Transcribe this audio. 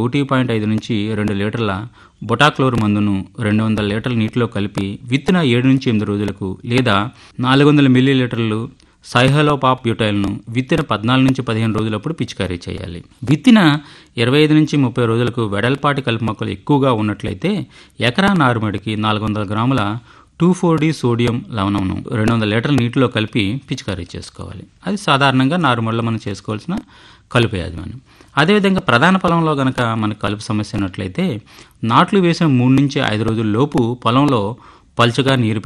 ఒకటి పాయింట్ ఐదు నుంచి రెండు లీటర్ల బొటాక్లోర్ మందును రెండు వందల లీటర్ల నీటిలో కలిపి విత్తిన ఏడు నుంచి ఎనిమిది రోజులకు లేదా నాలుగు వందల మిల్లీ లీటర్లు సైహలోపాప్ బ్యూటైల్ను విత్తిన పద్నాలుగు నుంచి పదిహేను రోజులప్పుడు పిచికారీ చేయాలి విత్తిన ఇరవై ఐదు నుంచి ముప్పై రోజులకు వెడల్పాటి కలుపు మొక్కలు ఎక్కువగా ఉన్నట్లయితే ఎకరా నారుమడికి నాలుగు వందల గ్రాముల టూ ఫోర్ డి సోడియం లవణంను రెండు వందల లీటర్ల నీటిలో కలిపి పిచికారీ చేసుకోవాలి అది సాధారణంగా నారుమడిలో మనం చేసుకోవాల్సిన కలుపు యాజమాన్యం అదేవిధంగా ప్రధాన పొలంలో గనక మనకు కలుపు సమస్య ఉన్నట్లయితే నాట్లు వేసిన మూడు నుంచి ఐదు రోజుల లోపు పొలంలో పలుచగా నీరు